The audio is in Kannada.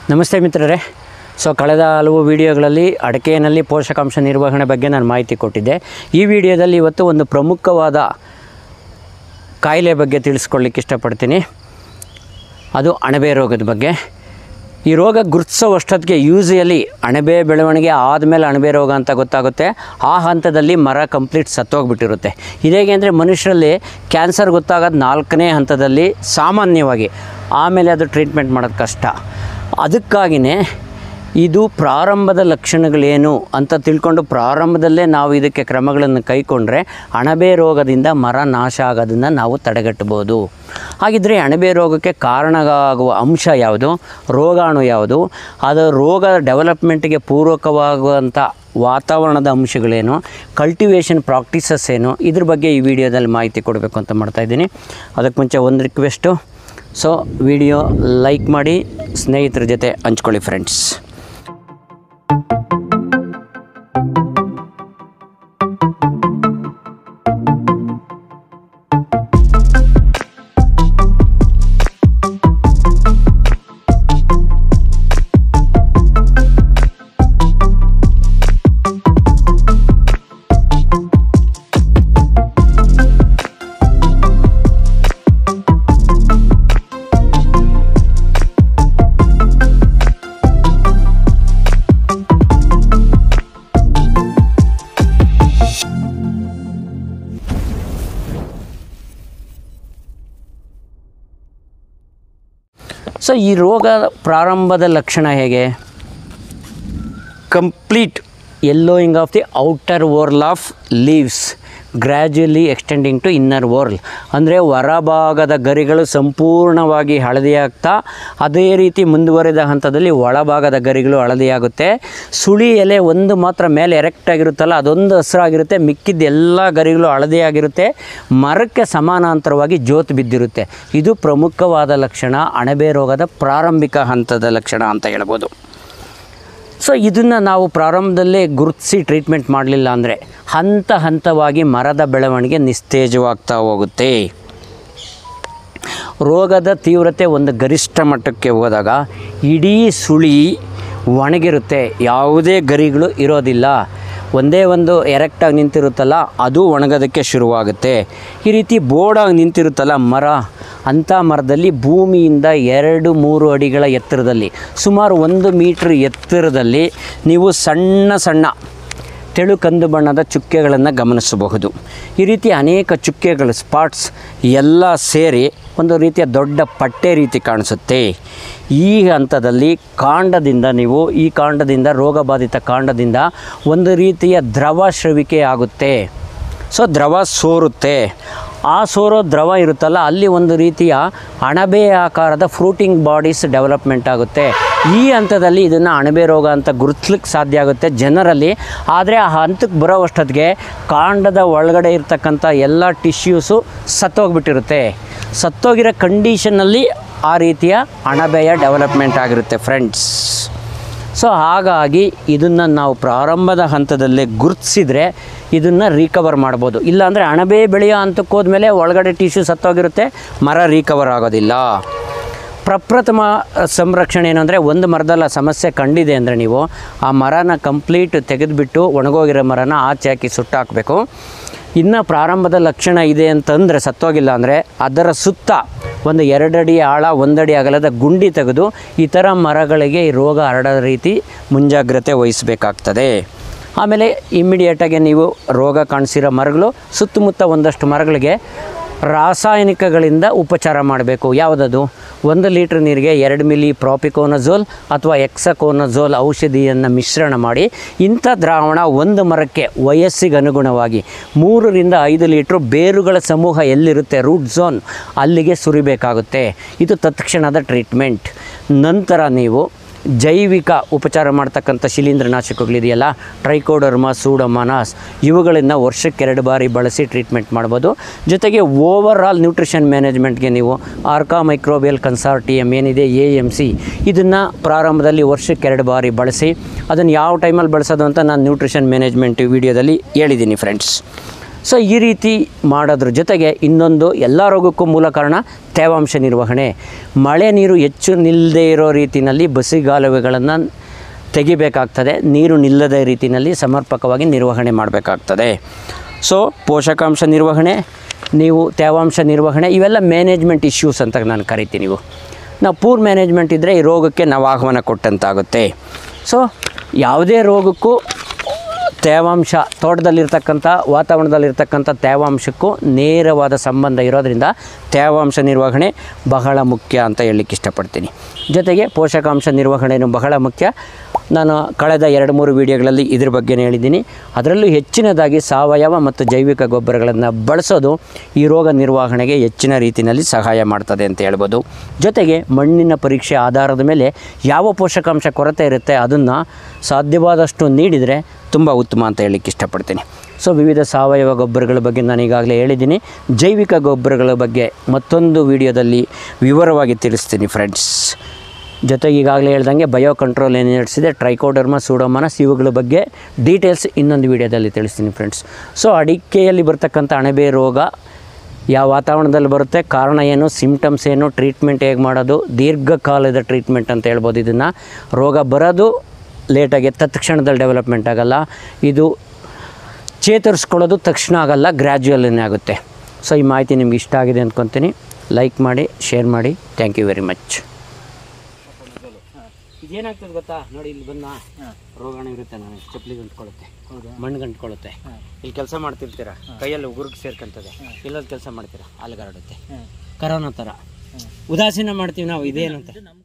ನಮಸ್ತೆ ಮಿತ್ರರೇ ಸೊ ಕಳೆದ ಹಲವು ವಿಡಿಯೋಗಳಲ್ಲಿ ಅಡಿಕೆಯಲ್ಲಿ ಪೋಷಕಾಂಶ ನಿರ್ವಹಣೆ ಬಗ್ಗೆ ನಾನು ಮಾಹಿತಿ ಕೊಟ್ಟಿದ್ದೆ ಈ ವಿಡಿಯೋದಲ್ಲಿ ಇವತ್ತು ಒಂದು ಪ್ರಮುಖವಾದ ಕಾಯಿಲೆ ಬಗ್ಗೆ ತಿಳಿಸ್ಕೊಳ್ಳಿಕ್ಕೆ ಇಷ್ಟಪಡ್ತೀನಿ ಅದು ಅಣಬೆ ರೋಗದ ಬಗ್ಗೆ ಈ ರೋಗ ಗುರುತಿಸೋವಷ್ಟೊತ್ತಿಗೆ ಯೂಸಿಯಲಿ ಅಣಬೆ ಬೆಳವಣಿಗೆ ಆದಮೇಲೆ ಅಣಬೆ ರೋಗ ಅಂತ ಗೊತ್ತಾಗುತ್ತೆ ಆ ಹಂತದಲ್ಲಿ ಮರ ಕಂಪ್ಲೀಟ್ ಸತ್ತೋಗ್ಬಿಟ್ಟಿರುತ್ತೆ ಇದೇಗೆ ಅಂದರೆ ಮನುಷ್ಯರಲ್ಲಿ ಕ್ಯಾನ್ಸರ್ ಗೊತ್ತಾಗೋದು ನಾಲ್ಕನೇ ಹಂತದಲ್ಲಿ ಸಾಮಾನ್ಯವಾಗಿ ಆಮೇಲೆ ಅದು ಟ್ರೀಟ್ಮೆಂಟ್ ಮಾಡೋದು ಕಷ್ಟ ಅದಕ್ಕಾಗಿಯೇ ಇದು ಪ್ರಾರಂಭದ ಲಕ್ಷಣಗಳೇನು ಅಂತ ತಿಳ್ಕೊಂಡು ಪ್ರಾರಂಭದಲ್ಲೇ ನಾವು ಇದಕ್ಕೆ ಕ್ರಮಗಳನ್ನು ಕೈಗೊಂಡ್ರೆ ಅಣಬೆ ರೋಗದಿಂದ ಮರ ನಾಶ ಆಗೋದನ್ನು ನಾವು ತಡೆಗಟ್ಟಬೋದು ಹಾಗಿದ್ರೆ ಅಣಬೆ ರೋಗಕ್ಕೆ ಕಾರಣ ಆಗುವ ಅಂಶ ಯಾವುದು ರೋಗಾಣು ಯಾವುದು ಅದು ರೋಗ ಡೆವಲಪ್ಮೆಂಟ್ಗೆ ಪೂರಕವಾಗುವಂಥ ವಾತಾವರಣದ ಅಂಶಗಳೇನು ಕಲ್ಟಿವೇಷನ್ ಪ್ರಾಕ್ಟೀಸಸ್ ಏನು ಇದ್ರ ಬಗ್ಗೆ ಈ ವಿಡಿಯೋದಲ್ಲಿ ಮಾಹಿತಿ ಕೊಡಬೇಕು ಅಂತ ಮಾಡ್ತಾಯಿದ್ದೀನಿ ಅದಕ್ಕೆ ಮುಂಚೆ ಒಂದು ರಿಕ್ವೆಸ್ಟು ಸೊ ವಿಡಿಯೋ ಲೈಕ್ ಮಾಡಿ ಸ್ನೇಹಿತರ ಜೊತೆ ಹಂಚ್ಕೊಳ್ಳಿ ಫ್ರೆಂಡ್ಸ್ ಸೊ ಈ ರೋಗ ಪ್ರಾರಂಭದ ಲಕ್ಷಣ ಹೇಗೆ complete yellowing of the outer whorl of leaves gradually extending to inner whorl ಅಂದರೆ ಹೊರಭಾಗದ ಗರಿಗಳು ಸಂಪೂರ್ಣವಾಗಿ ಹಳದಿಯಾಗ್ತಾ ಅದೇ ರೀತಿ ಮುಂದುವರಿದ ಹಂತದಲ್ಲಿ ಒಳಭಾಗದ ಗರಿಗಳು ಹಳದಿಯಾಗುತ್ತೆ ಸುಳಿ ಎಲೆ ಒಂದು ಮಾತ್ರ ಮೇಲೆ ಎರೆಕ್ಟ್ ಆಗಿರುತ್ತಲ್ಲ ಅದೊಂದು ಹಸಿರಾಗಿರುತ್ತೆ ಮಿಕ್ಕಿದ ಎಲ್ಲ ಗರಿಗಳು ಹಳದಿಯಾಗಿರುತ್ತೆ ಮರಕ್ಕೆ ಸಮಾನಾಂತರವಾಗಿ ಜೋತು ಬಿದ್ದಿರುತ್ತೆ ಇದು ಪ್ರಮುಖವಾದ ಲಕ್ಷಣ ಅಣಬೆ ರೋಗದ ಪ್ರಾರಂಭಿಕ ಹಂತದ ಲಕ್ಷಣ ಅಂತ ಹೇಳ್ಬೋದು ಸೊ ಇದನ್ನು ನಾವು ಪ್ರಾರಂಭದಲ್ಲೇ ಗುರುತಿಸಿ ಟ್ರೀಟ್ಮೆಂಟ್ ಮಾಡಲಿಲ್ಲ ಅಂದರೆ ಹಂತ ಹಂತವಾಗಿ ಮರದ ಬೆಳವಣಿಗೆ ನಿಸ್ತೇಜವಾಗ್ತಾ ಹೋಗುತ್ತೆ ರೋಗದ ತೀವ್ರತೆ ಒಂದು ಗರಿಷ್ಠ ಮಟ್ಟಕ್ಕೆ ಹೋದಾಗ ಇಡೀ ಸುಳಿ ಒಣಗಿರುತ್ತೆ ಯಾವುದೇ ಗರಿಗಳು ಇರೋದಿಲ್ಲ ಒಂದೇ ಒಂದು ಎರೆಕ್ಟಾಗಿ ನಿಂತಿರುತ್ತಲ್ಲ ಅದು ಒಣಗೋದಕ್ಕೆ ಶುರುವಾಗುತ್ತೆ ಈ ರೀತಿ ಬೋರ್ಡಾಗಿ ನಿಂತಿರುತ್ತಲ್ಲ ಮರ ಅಂಥ ಮರದಲ್ಲಿ ಭೂಮಿಯಿಂದ ಎರಡು ಮೂರು ಅಡಿಗಳ ಎತ್ತರದಲ್ಲಿ ಸುಮಾರು ಒಂದು ಮೀಟ್ರ್ ಎತ್ತರದಲ್ಲಿ ನೀವು ಸಣ್ಣ ಸಣ್ಣ ತೆಳು ಕಂದು ಬಣ್ಣದ ಚುಕ್ಕೆಗಳನ್ನು ಗಮನಿಸಬಹುದು ಈ ರೀತಿ ಅನೇಕ ಚುಕ್ಕೆಗಳು ಸ್ಪಾಟ್ಸ್ ಎಲ್ಲ ಸೇರಿ ಒಂದು ರೀತಿಯ ದೊಡ್ಡ ಪಟ್ಟೆ ರೀತಿ ಕಾಣಿಸುತ್ತೆ ಈ ಹಂತದಲ್ಲಿ ಕಾಂಡದಿಂದ ನೀವು ಈ ಕಾಂಡದಿಂದ ರೋಗಬಾಧಿತ ಕಾಂಡದಿಂದ ಒಂದು ರೀತಿಯ ದ್ರವ ಸ್ರವಿಕೆ ಆಗುತ್ತೆ ಸೊ ದ್ರವ ಸೋರುತ್ತೆ ಆ ಸೋರೋ ದ್ರವ ಇರುತ್ತಲ್ಲ ಅಲ್ಲಿ ಒಂದು ರೀತಿಯ ಅಣಬೆ ಆಕಾರದ ಫ್ರೂಟಿಂಗ್ ಬಾಡೀಸ್ ಡೆವಲಪ್ಮೆಂಟ್ ಆಗುತ್ತೆ ಈ ಹಂತದಲ್ಲಿ ಇದನ್ನು ಅಣಬೆ ರೋಗ ಅಂತ ಗುರುತಿಸ್ಲಿಕ್ಕೆ ಸಾಧ್ಯ ಆಗುತ್ತೆ ಜನರಲ್ಲಿ ಆದರೆ ಆ ಹಂತಕ್ಕೆ ಬರೋವಷ್ಟೊತ್ತಿಗೆ ಕಾಂಡದ ಒಳಗಡೆ ಇರ್ತಕ್ಕಂಥ ಎಲ್ಲ ಟಿಶ್ಯೂಸು ಸತ್ತೋಗ್ಬಿಟ್ಟಿರುತ್ತೆ ಸತ್ತೋಗಿರೋ ಕಂಡೀಷನ್ನಲ್ಲಿ ಆ ರೀತಿಯ ಅಣಬೆಯ ಡೆವಲಪ್ಮೆಂಟ್ ಆಗಿರುತ್ತೆ ಫ್ರೆಂಡ್ಸ್ ಸೊ ಹಾಗಾಗಿ ಇದನ್ನು ನಾವು ಪ್ರಾರಂಭದ ಹಂತದಲ್ಲೇ ಗುರುತಿಸಿದ್ರೆ ಇದನ್ನು ರಿಕವರ್ ಮಾಡ್ಬೋದು ಇಲ್ಲಾಂದರೆ ಅಣಬೆ ಬೆಳೆಯೋ ಹಂತಕ್ಕೆ ಹೋದ್ಮೇಲೆ ಒಳಗಡೆ ಟಿಶ್ಯೂ ಸತ್ತೋಗಿರುತ್ತೆ ಮರ ರಿಕವರ್ ಆಗೋದಿಲ್ಲ ಪ್ರಪ್ರಥಮ ಸಂರಕ್ಷಣೆ ಏನು ಅಂದರೆ ಒಂದು ಮರದಲ್ಲ ಸಮಸ್ಯೆ ಕಂಡಿದೆ ಅಂದರೆ ನೀವು ಆ ಮರನ ಕಂಪ್ಲೀಟ್ ತೆಗೆದುಬಿಟ್ಟು ಒಣಗೋಗಿರೋ ಮರನ ಆಚೆ ಹಾಕಿ ಸುಟ್ಟಾಕಬೇಕು ಇನ್ನು ಪ್ರಾರಂಭದ ಲಕ್ಷಣ ಇದೆ ಅಂತಂದರೆ ಸತ್ತೋಗಿಲ್ಲ ಅಂದರೆ ಅದರ ಸುತ್ತ ಒಂದು ಎರಡಡಿ ಆಳ ಒಂದಡಿ ಅಗಲದ ಗುಂಡಿ ತೆಗೆದು ಇತರ ಮರಗಳಿಗೆ ಈ ರೋಗ ಹರಡೋ ರೀತಿ ಮುಂಜಾಗ್ರತೆ ವಹಿಸಬೇಕಾಗ್ತದೆ ಆಮೇಲೆ ಇಮ್ಮಿಡಿಯೇಟಾಗಿ ನೀವು ರೋಗ ಕಾಣಿಸಿರೋ ಮರಗಳು ಸುತ್ತಮುತ್ತ ಒಂದಷ್ಟು ಮರಗಳಿಗೆ ರಾಸಾಯನಿಕಗಳಿಂದ ಉಪಚಾರ ಮಾಡಬೇಕು ಯಾವುದದು ಒಂದು ಲೀಟ್ರ್ ನೀರಿಗೆ ಎರಡು ಮಿಲಿ ಪ್ರಾಪಿಕೋನಜೋಲ್ ಅಥವಾ ಎಕ್ಸಕೋನಜೋಲ್ ಔಷಧಿಯನ್ನು ಮಿಶ್ರಣ ಮಾಡಿ ಇಂಥ ದ್ರಾವಣ ಒಂದು ಮರಕ್ಕೆ ವಯಸ್ಸಿಗೆ ಅನುಗುಣವಾಗಿ ಮೂರರಿಂದ ಐದು ಲೀಟ್ರು ಬೇರುಗಳ ಸಮೂಹ ಎಲ್ಲಿರುತ್ತೆ ರೂಟ್ ಝೋನ್ ಅಲ್ಲಿಗೆ ಸುರಿಬೇಕಾಗುತ್ತೆ ಇದು ತತ್ಕ್ಷಣದ ಟ್ರೀಟ್ಮೆಂಟ್ ನಂತರ ನೀವು ಜೈವಿಕ ಉಪಚಾರ ಮಾಡ್ತಕ್ಕಂಥ ಶಿಲೀಂಧ್ರನಾಶಕಗಳಿದೆಯಲ್ಲ ಟ್ರೈಕೋಡರ್ಮ ಸೂಡೋಮನಾಸ್ ಇವುಗಳನ್ನು ವರ್ಷಕ್ಕೆ ಎರಡು ಬಾರಿ ಬಳಸಿ ಟ್ರೀಟ್ಮೆಂಟ್ ಮಾಡ್ಬೋದು ಜೊತೆಗೆ ಓವರ್ ಆಲ್ ನ್ಯೂಟ್ರಿಷನ್ ಮ್ಯಾನೇಜ್ಮೆಂಟ್ಗೆ ನೀವು ಆರ್ಕಾ ಮೈಕ್ರೋಬಿಯಲ್ ಕನ್ಸಾರ್ಟಿಯಮ್ ಏನಿದೆ ಎ ಎಮ್ ಸಿ ಇದನ್ನು ಪ್ರಾರಂಭದಲ್ಲಿ ವರ್ಷಕ್ಕೆ ಎರಡು ಬಾರಿ ಬಳಸಿ ಅದನ್ನು ಯಾವ ಟೈಮಲ್ಲಿ ಬಳಸೋದು ಅಂತ ನಾನು ನ್ಯೂಟ್ರಿಷನ್ ಮ್ಯಾನೇಜ್ಮೆಂಟ್ ವಿಡಿಯೋದಲ್ಲಿ ಹೇಳಿದ್ದೀನಿ ಫ್ರೆಂಡ್ಸ್ ಸೊ ಈ ರೀತಿ ಮಾಡೋದ್ರ ಜೊತೆಗೆ ಇನ್ನೊಂದು ಎಲ್ಲ ರೋಗಕ್ಕೂ ಮೂಲ ಕಾರಣ ತೇವಾಂಶ ನಿರ್ವಹಣೆ ಮಳೆ ನೀರು ಹೆಚ್ಚು ನಿಲ್ಲದೇ ಇರೋ ರೀತಿಯಲ್ಲಿ ಬಸಿಗಾಲುವೆಗಳನ್ನು ತೆಗಿಬೇಕಾಗ್ತದೆ ನೀರು ನಿಲ್ಲದ ರೀತಿಯಲ್ಲಿ ಸಮರ್ಪಕವಾಗಿ ನಿರ್ವಹಣೆ ಮಾಡಬೇಕಾಗ್ತದೆ ಸೊ ಪೋಷಕಾಂಶ ನಿರ್ವಹಣೆ ನೀವು ತೇವಾಂಶ ನಿರ್ವಹಣೆ ಇವೆಲ್ಲ ಮ್ಯಾನೇಜ್ಮೆಂಟ್ ಇಶ್ಯೂಸ್ ಅಂತ ನಾನು ಕರಿತೀನಿ ನೀವು ನಾವು ಪೂರ್ ಮ್ಯಾನೇಜ್ಮೆಂಟ್ ಇದ್ದರೆ ಈ ರೋಗಕ್ಕೆ ನಾವು ಆಹ್ವಾನ ಕೊಟ್ಟಂತಾಗುತ್ತೆ ಸೊ ಯಾವುದೇ ರೋಗಕ್ಕೂ ತೇವಾಂಶ ತೋಟದಲ್ಲಿರ್ತಕ್ಕಂಥ ವಾತಾವರಣದಲ್ಲಿರ್ತಕ್ಕಂಥ ತೇವಾಂಶಕ್ಕೂ ನೇರವಾದ ಸಂಬಂಧ ಇರೋದರಿಂದ ತೇವಾಂಶ ನಿರ್ವಹಣೆ ಬಹಳ ಮುಖ್ಯ ಅಂತ ಹೇಳಲಿಕ್ಕೆ ಇಷ್ಟಪಡ್ತೀನಿ ಜೊತೆಗೆ ಪೋಷಕಾಂಶ ನಿರ್ವಹಣೆಯೂ ಬಹಳ ಮುಖ್ಯ ನಾನು ಕಳೆದ ಎರಡು ಮೂರು ವಿಡಿಯೋಗಳಲ್ಲಿ ಇದ್ರ ಬಗ್ಗೆನೇ ಹೇಳಿದ್ದೀನಿ ಅದರಲ್ಲೂ ಹೆಚ್ಚಿನದಾಗಿ ಸಾವಯವ ಮತ್ತು ಜೈವಿಕ ಗೊಬ್ಬರಗಳನ್ನು ಬಳಸೋದು ಈ ರೋಗ ನಿರ್ವಹಣೆಗೆ ಹೆಚ್ಚಿನ ರೀತಿಯಲ್ಲಿ ಸಹಾಯ ಮಾಡ್ತದೆ ಅಂತ ಹೇಳ್ಬೋದು ಜೊತೆಗೆ ಮಣ್ಣಿನ ಪರೀಕ್ಷೆ ಆಧಾರದ ಮೇಲೆ ಯಾವ ಪೋಷಕಾಂಶ ಕೊರತೆ ಇರುತ್ತೆ ಅದನ್ನು ಸಾಧ್ಯವಾದಷ್ಟು ನೀಡಿದರೆ ತುಂಬ ಉತ್ತಮ ಅಂತ ಹೇಳಲಿಕ್ಕೆ ಇಷ್ಟಪಡ್ತೀನಿ ಸೊ ವಿವಿಧ ಸಾವಯವ ಗೊಬ್ಬರಗಳ ಬಗ್ಗೆ ನಾನು ಈಗಾಗಲೇ ಹೇಳಿದ್ದೀನಿ ಜೈವಿಕ ಗೊಬ್ಬರಗಳ ಬಗ್ಗೆ ಮತ್ತೊಂದು ವಿಡಿಯೋದಲ್ಲಿ ವಿವರವಾಗಿ ತಿಳಿಸ್ತೀನಿ ಫ್ರೆಂಡ್ಸ್ ಜೊತೆಗೆ ಈಗಾಗಲೇ ಹೇಳ್ದಂಗೆ ಬಯೋ ಕಂಟ್ರೋಲ್ ಏನು ನಡೆಸಿದೆ ಟ್ರೈಕೋಡರ್ಮ ಸೂಡೋಮನಸ್ ಇವುಗಳ ಬಗ್ಗೆ ಡೀಟೇಲ್ಸ್ ಇನ್ನೊಂದು ವಿಡಿಯೋದಲ್ಲಿ ತಿಳಿಸ್ತೀನಿ ಫ್ರೆಂಡ್ಸ್ ಸೊ ಅಡಿಕೆಯಲ್ಲಿ ಬರ್ತಕ್ಕಂಥ ಅಣಬೆ ರೋಗ ಯಾವ ವಾತಾವರಣದಲ್ಲಿ ಬರುತ್ತೆ ಕಾರಣ ಏನು ಸಿಮ್ಟಮ್ಸ್ ಏನು ಟ್ರೀಟ್ಮೆಂಟ್ ಹೇಗೆ ಮಾಡೋದು ದೀರ್ಘಕಾಲದ ಟ್ರೀಟ್ಮೆಂಟ್ ಅಂತ ಹೇಳ್ಬೋದು ಇದನ್ನು ರೋಗ ಬರೋದು ಲೇಟಾಗಿ ತತ್ಕ್ಷಣದಲ್ಲಿ ಡೆವಲಪ್ಮೆಂಟ್ ಆಗಲ್ಲ ಇದು ಚೇತರಿಸ್ಕೊಳ್ಳೋದು ತಕ್ಷಣ ಆಗಲ್ಲ ಗ್ರ್ಯಾಜುಯಲ್ಲೇ ಆಗುತ್ತೆ ಸೊ ಈ ಮಾಹಿತಿ ನಿಮ್ಗೆ ಇಷ್ಟ ಆಗಿದೆ ಅಂದ್ಕೊತೀನಿ ಲೈಕ್ ಮಾಡಿ ಶೇರ್ ಮಾಡಿ ಥ್ಯಾಂಕ್ ಯು ವೆರಿ ಮಚ್ ಇದೇನಾಗ್ತದೆ ಗೊತ್ತಾ ನೋಡಿ ಇಲ್ಲಿ ಬಂದ ರೋಗಾಣ ಇರುತ್ತೆ ನನಗೆ ಚಪ್ಪಲಿ ಗಂಟ್ಕೊಳ್ಳುತ್ತೆ ಮಣ್ಣು ಗಂಟ್ಕೊಳ್ಳುತ್ತೆ ಇಲ್ಲಿ ಕೆಲಸ ಮಾಡ್ತಿರ್ತೀರ ಕೈಯಲ್ಲಿ ಉಗುರ್ಗ್ ಸೇರ್ಕೊಂತದೆ ಇಲ್ಲೊಂದು ಕೆಲಸ ಮಾಡ್ತೀರಾ ಅಲ್ಲಿಗಾರಡುತ್ತೆ ಕರೋನಾ ಥರ ಉದಾಸೀನ ಮಾಡ್ತೀವಿ ನಾವು ಇದೇನಂತ